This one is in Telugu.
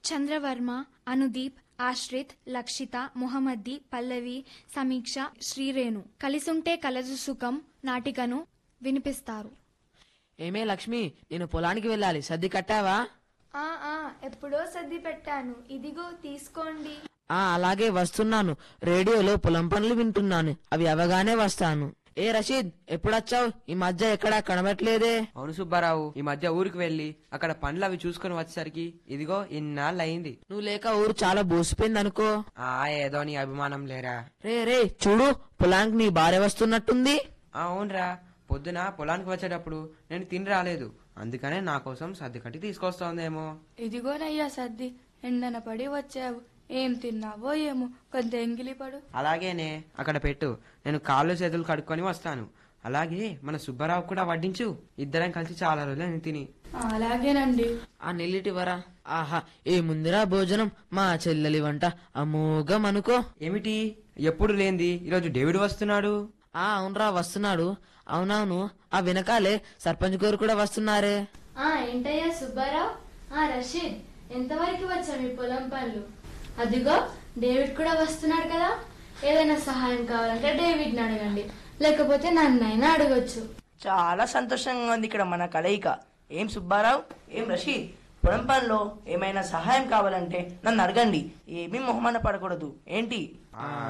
చంద్రవర్మ అనుదీప్ ఆశ్రిత్ లక్షిత మొహమ్మద్ది పల్లవి సమీక్ష శ్రీరేణు కలిసుంటే కలదు సుఖం నాటికను వినిపిస్తారు ఏమే లక్ష్మి నేను పొలానికి వెళ్ళాలి సర్ది కట్టావా ఆ ఆ ఎప్పుడో సర్ది పెట్టాను ఇదిగో తీసుకోండి ఆ అలాగే వస్తున్నాను రేడియోలో పొలం పనులు వింటున్నాను అవి అవగానే వస్తాను ఏ రషీద్ ఎప్పుడొచ్చావు ఈ మధ్య ఎక్కడా కనబట్లేదే అవును సుబ్బారావు ఈ మధ్య ఊరికి వెళ్ళి అక్కడ పండ్లు అవి చూసుకుని వచ్చేసరికి ఇదిగో ఇన్నాళ్ళు అయింది నువ్వు లేక ఊరు చాలా బోసిపోయింది అనుకో ఆ ఏదో నీ అభిమానం లేరా రే రే చూడు పొలానికి నీ భార్య వస్తున్నట్టుంది ఆ, అవునరా పొద్దున పొలానికి వచ్చేటప్పుడు నేను తిని రాలేదు అందుకనే నా కోసం సర్ది కట్టి తీసుకొస్తోందేమో ఇదిగోనయ్యా సర్ది ఎండన పడి వచ్చావు ఏం తిన్నావో ఏమో కొంత ఎంగిలి పడు అలాగేనే అక్కడ పెట్టు నేను కాళ్ళు చేతులు కడుక్కొని వస్తాను అలాగే మన సుబ్బారావు కూడా వడ్డించు ఇద్దరం కలిసి చాలా రోజులు నేను తిని ఆ, అలాగేనండి ఆ నెల్లిటి వరా ఆహా ఏముందిరా భోజనం మా చెల్లెలి వంట అమోఘం అనుకో ఏమిటి ఎప్పుడు లేంది ఈరోజు డేవిడ్ వస్తున్నాడు ఆ అవునరా వస్తున్నాడు అవునవును ఆ వెనకాలే సర్పంచ్ గారు కూడా వస్తున్నారే ఆ ఏంటయ్యా సుబ్బారావు ఆ రషీద్ ఎంతవరకు వచ్చా మీ పొలం పనులు అదిగో డేవిడ్ కూడా వస్తున్నాడు కదా ఏదైనా సహాయం కావాలంటే డేవిడ్ని అడగండి లేకపోతే నన్నైనా అడగొచ్చు చాలా సంతోషంగా ఉంది ఇక్కడ మన కలయిక ఏం సుబ్బారావు ఏం రషీద్ పొలం పనిలో ఏమైనా సహాయం కావాలంటే నన్ను అడగండి ఏమీ మొహమాన పడకూడదు ఏంటి ఆ,